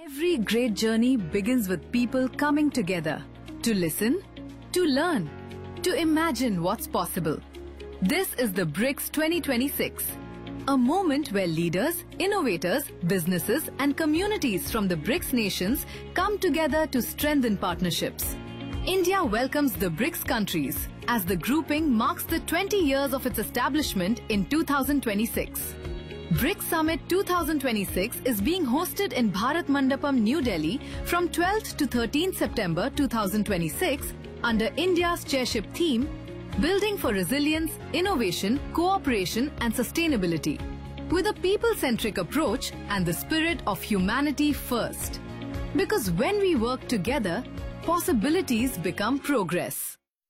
Every great journey begins with people coming together to listen, to learn, to imagine what's possible. This is the BRICS 2026, a moment where leaders, innovators, businesses, and communities from the BRICS nations come together to strengthen partnerships. India welcomes the BRICS countries as the grouping marks the 20 years of its establishment in 2026. BRICS Summit 2026 is being hosted in Bharat Mandapam, New Delhi from 12th to 13th September 2026 under India's chairship theme Building for Resilience, Innovation, Cooperation and Sustainability with a people-centric approach and the spirit of humanity first. Because when we work together, possibilities become progress.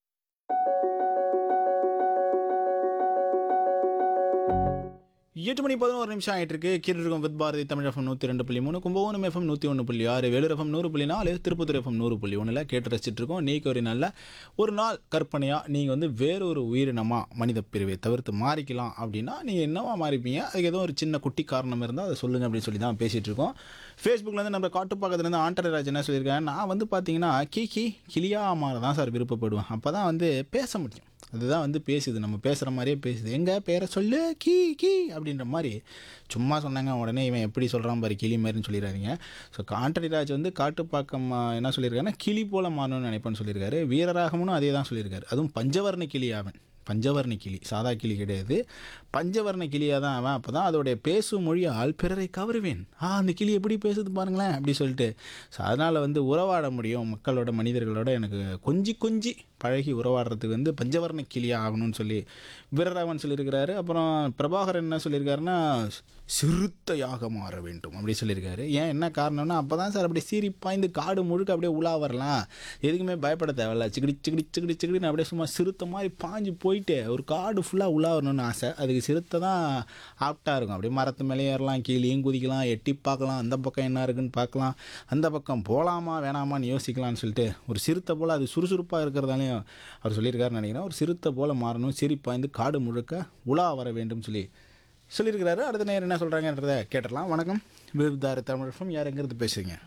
எட்டு மணி பதினோரு நிமிஷம் ஆயிட்டு இருக்கு கீழிருக்கும் with Bharathi Tamil F M நூற்றி ரெண்டு புள்ளி மூணு கும்பகோணம் எஃப்எம் நூற்றி ஒன்று புள்ளி ஆறு வேலூர் எஃப்எம் நூறு புள்ளி நாலு திருப்பத்தூர் எஃப்எம் நூறு புள்ளி ஒன்றில் கேட்டு ரசிச்சிட்டு இருக்கோம் நீக்கு ஒரு நல்ல ஒரு நாள் கற்பனையாக நீங்கள் வந்து வேறொரு உயிரினமாக மனித பிரிவை தவிர்த்து மாறிக்கலாம் அப்படின்னா நீங்கள் என்னவா மாறிப்பீங்க அதுக்கு ஏதோ ஒரு சின்ன குட்டி காரணம் இருந்தால் அதை சொல்லுங்கள் அப்படின்னு சொல்லி தான் பேசிகிட்டு இருக்கோம் ஃபேஸ்புக்லேருந்து நம்ம காட்டுப்பாக்கத்துலேருந்து ஆண்டரராஜ் என்ன சொல்லியிருக்காங்க நான் வந்து பார்த்தீங்கன்னா கீ கீ கிளியாக மாற தான் சார் விருப்பப்படுவேன் அப்போ தான் வந்து பேச முடியும் அதுதான் வந்து பேசுது நம்ம பேசுகிற மாதிரியே பேசுது எங்கே பேரை சொல்லு கீ கீ அப்படின்ற மாதிரி சும்மா சொன்னாங்க உடனே இவன் எப்படி சொல்கிறான் பாரு கிளி மாதிரின்னு சொல்லிடுறாங்க ஸோ காண்டரிராஜ் வந்து காட்டுப்பாக்கம் ஆ, என்ன சொல்லியிருக்காருன்னா கிளி போல மாறணும்னு நினைப்பேன்னு சொல்லியிருக்காரு வீரராகவனும் அதே தான் சொல்லியிருக்காரு அதுவும் பஞ்சவர்ண கிளி அவன் பஞ்சவர்ண கிளி சாதா கிளி கிடையாது பஞ்சவர்ண கிளியாக தான் அவன் அப்போ தான் அதோடைய பேசும் மொழியால் பிறரை கவருவேன் ஆ அந்த கிளி எப்படி பேசுது பாருங்களேன் அப்படி சொல்லிட்டு ஸோ அதனால் வந்து உறவாட முடியும் மக்களோட மனிதர்களோட எனக்கு கொஞ்சி கொஞ்சி பழகி உறவாடுறதுக்கு வந்து பஞ்சவர்ண கிளியாக ஆகணும்னு சொல்லி வீரராகவன் சொல்லியிருக்கிறாரு அப்புறம் பிரபாகரன் என்ன சொல்லியிருக்காருன்னா சிறுத்தையாக மாற வேண்டும் அப்படி சொல்லியிருக்காரு ஏன் என்ன காரணம்னா அப்போ தான் சார் அப்படியே சீறி பாய்ந்து காடு முழுக்க அப்படியே உலா வரலாம் எதுக்குமே பயப்பட தேவையில்ல சிக்கிடி சிக்கிடி சிக்கிடி சிக்கிடின்னு அப்படியே சும்மா சிறுத்தை மாதிரி பாஞ்சு போயிட்டு ஒரு காடு ஃபுல்லாக உலா வரணும்னு ஆசை அதுக்கு சிறுத்தை தான் ஆப்டாக இருக்கும் அப்படியே மரத்து மேலே ஏறலாம் கீழேயும் குதிக்கலாம் எட்டி பார்க்கலாம் அந்த பக்கம் என்ன இருக்குன்னு பார்க்கலாம் அந்த பக்கம் போகலாமா வேணாமான்னு யோசிக்கலாம்னு சொல்லிட்டு ஒரு சிறுத்தை போல் அது சுறுசுறுப்பாக இருக்கிறதாலையும் அவர் சொல்லியிருக்காருன்னு நினைக்கிறேன் ஒரு சிறுத்தை போல் மாறணும் சிரி பாய்ந்து காடு முழுக்க உலா வர வேண்டும் சொல்லி சொல்லியிருக்கிறாரு அடுத்த நேரம் என்ன சொல்கிறாங்கன்றதை கேட்டுடலாம் வணக்கம் விருதாரு தமிழகம் யார் எங்கேருந்து பேசுகிறீங்க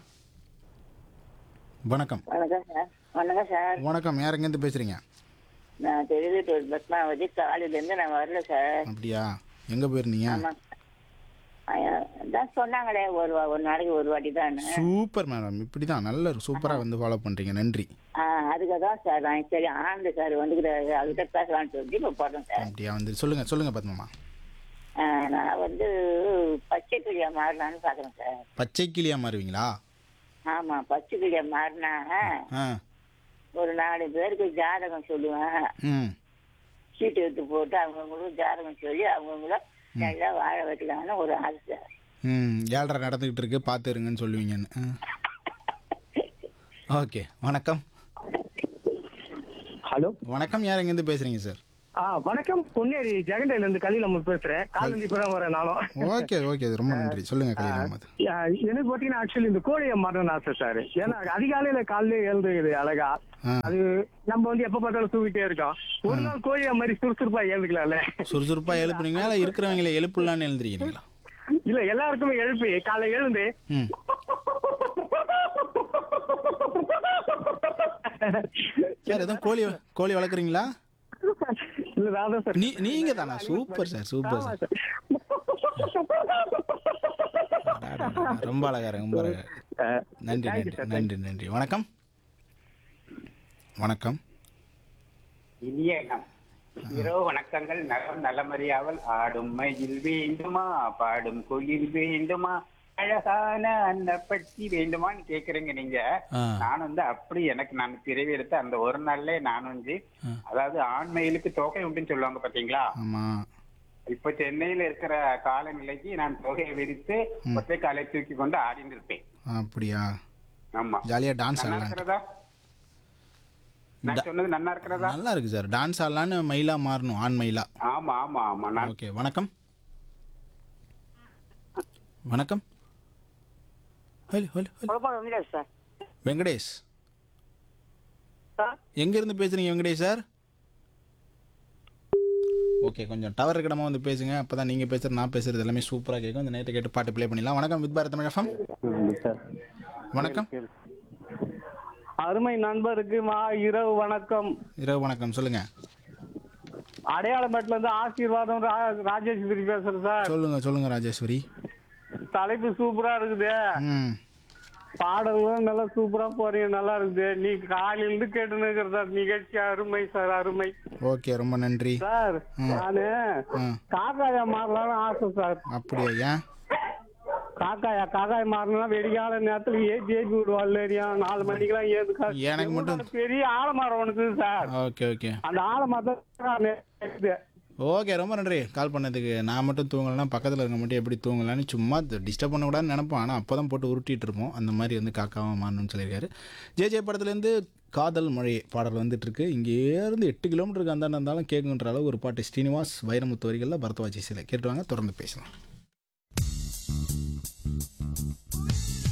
வணக்கம் வணக்கம் சார் வணக்கம் சார் வணக்கம் யார் எங்கேருந்து பேசுகிறீங்க நான் திருவிட்டூர் பத்மாவதி காலையிலேருந்து நான் வரல சார் அப்படியா எங்கே போயிருந்தீங்க ஆமாம் தான் சொன்னாங்களே ஒரு வா- ஒரு நாளைக்கு ஒரு வாட்டி தான் சூப்பர் மேடம் இப்படி தான் நல்ல சூப்பராக வந்து ஃபாலோ பண்ணுறீங்க நன்றி அதுக்கு தான் சார் நான் சரி ஆனந்த் சார் வந்துக்கிறாரு அவர்கிட்ட பேசலாம்னு சொல்லிட்டு இப்போ போடுறேன் சார் அப்படியா வந்து சொல்லுங்கள் சொல்லுங்கள் பத்மமா ஆ, நான் வந்து பச்சை கிளியா மாறலான்னு பார்க்குறேன் சார் பச்சை கிளியாக மாறுவீங்களா ஆமாம் பச்சை கிளியா மாறினா ஆ ஒரு நாலு பேருக்கு ஜாதகம் சொல்லுவேன் ம் சீட்டு எடுத்து போட்டு அவங்கவுங்களுக்கு ஜாதகம் சொல்லி அவங்கவுங்கள நல்லா வாழ வைக்கலாம்னு ஒரு ஆசை சார் ம் ஏழரை நடந்துக்கிட்டு இருக்கு பார்த்துருங்கன்னு சொல்லுவீங்கன்னு ஓகே வணக்கம் ஹலோ வணக்கம் யார் எங்கேருந்து பேசுகிறீங்க சார் ஆ வணக்கம் பொன்னேரி ஜெகண்டையில இருந்து கலியில் நம்ம பேசுறேன் காலேஜ் இப்பதான் வரேன் நானும் ஓகே ஓகே ரொம்ப நன்றி சொல்லுங்கள் கல்யாணம் அகமது ஆ, எனக்கு பாத்தீங்கன்னா ஆக்சுவலி இந்த கோழியை மாறணும்னு ஆசை சார் ஏன்னா அதிகாலையில காலையில எழுதுகிறது அழகா ஆ. அது நம்ம வந்து எப்ப பார்த்தாலும் தூக்கிட்டே இருக்கோம் ஒரு நாள் கோழியை மாதிரி சுறுசுறுப்பா எழுதுக்கலாம்ல சுறுசுறுப்பாக எழுப்புனீங்களா இல்லை இருக்கிறவங்களை எழுப்பலான்னு எழுதுறீங்களா இல்ல எல்லாருக்குமே எழுப்பி காலை எழுந்து ம் சார் எதுவும் கோழி கோழி வளர்க்குறீங்களா இல்ல நான் தான் சார் நீ நீங்க தானா சூப்பர் சார் சூப்பர் சார் அடாடா, ரொம்ப அழகா இருக்கு, ரொம்ப அழகா இருக்கு. ஆ, நன்றி thank you, நன்றி sir. நன்றி நன்றி வணக்கம் வணக்கம் இனிய நம் இரவு வணக்கங்கள் நலம் நலமறியாவல் ஆடும் மயில் வேண்டுமா பாடும் குயில் வேண்டுமா அழகான அன்னப்பட்டி வேண்டுமான்னு கேக்குறீங்க நீங்க ஆ. நான் வந்து அப்படி எனக்கு நான் பிறவி எடுத்த அந்த ஒரு நாள்ல நான் வந்து அதாவது ஆண் மயிலுக்கு தொகை உண்டுன்னு சொல்லுவாங்க பாத்தீங்களா ஆமா இப்ப சென்னையில இருக்கிற காலநிலைக்கு நான் தொகையை விரித்து ஒற்றை காலை தூக்கி கொண்டு ஆடிட்டு இருப்பேன் அப்படியா ஆமா ஜாலியா டான்ஸ் நல்லா ஆடலாம் இருக்கிறதா நான் சொன்னது நல்லா இருக்கிறதா நல்லா இருக்கு சார் டான்ஸ் ஆடலான்னு மயிலா மாறணும் ஆண் மயிலா ஆமா ஆமா ஆமா நான் ஓகே வணக்கம் வணக்கம் hello hello hello sir Venkatesh sir எங்க இருந்து பேசுறீங்க வெங்கடேஷ் சார் ஓகே கொஞ்சம் டவர் இருக்கடமா வந்து பேசுங்க அப்பதான் நீங்க பேசுறது நான் பேசுறது எல்லாமே சூப்பரா கேட்கும் இந்த நேரத்தை கேட்டு பாட்டு ப்ளே பண்ணிடலாம் வணக்கம் with Bharat Tamil F M sir வணக்கம் அருமை நண்பருக்கு மா இரவு வணக்கம் இரவு வணக்கம் சொல்லுங்க அடையாளமேட்ல இருந்து ஆசீர்வாதம் ரா- ராஜேஸ்வரி பேசுறேன் சார் சொல்லுங்க சொல்லுங்க ராஜேஸ்வரி தலைப்பு சூப்பரா இருக்குது ம் பாடல்களும் நல்லா சூப்பரா போறீங்க நல்லா இருக்குது நீ காலையில இருந்து கேட்டுன்னு இருக்கிற சார் நிகழ்ச்சி அருமை சார் அருமை ஓகே ரொம்ப நன்றி சார் நானு ம் காக்காயா மாறலாம்னு ஆசை சார் அப்படியா ஏன் காக்காயா காக்காய் மாறணும்னா வெடிகால நேரத்துல ஏத்தி ஏத்தி விடுவாள் ஏரியும் நாலு மணிக்கெல்லாம் ஏது எனக்கு மட்டும் பெரிய ஆலமரம் ஒன்று இருக்குது சார் ஓகே ஓகே அந்த ஆலமரத்தை இருக்குது ஓகே ரொம்ப நன்றி கால் பண்ணதுக்கு நான் மட்டும் தூங்கலைன்னா பக்கத்தில் இருக்க மட்டும் எப்படி தூங்கலான்னு சும்மா டிஸ்டர்ப் பண்ணக்கூடாதுன்னு நினைப்போம் ஆனால் அப்போ தான் போட்டு உருட்டிட்டு இருப்போம் அந்த மாதிரி வந்து காக்காவும் மாறணும்னு சொல்லியிருக்காரு ஜே ஜே படத்துலேருந்து காதல் மழை பாடல் வந்துட்டுருக்கு இங்கேருந்து எட்டு கிலோமீட்டருக்கு அந்தாண்ட இருந்தாலும் கேட்குன்ற அளவு ஒரு பாட்டு ஸ்ரீனிவாஸ் வைரமுத்து வரிகளில் பரத்வாஜி சிலை கேட்டுவாங்க தொடர்ந்து பேசலாம்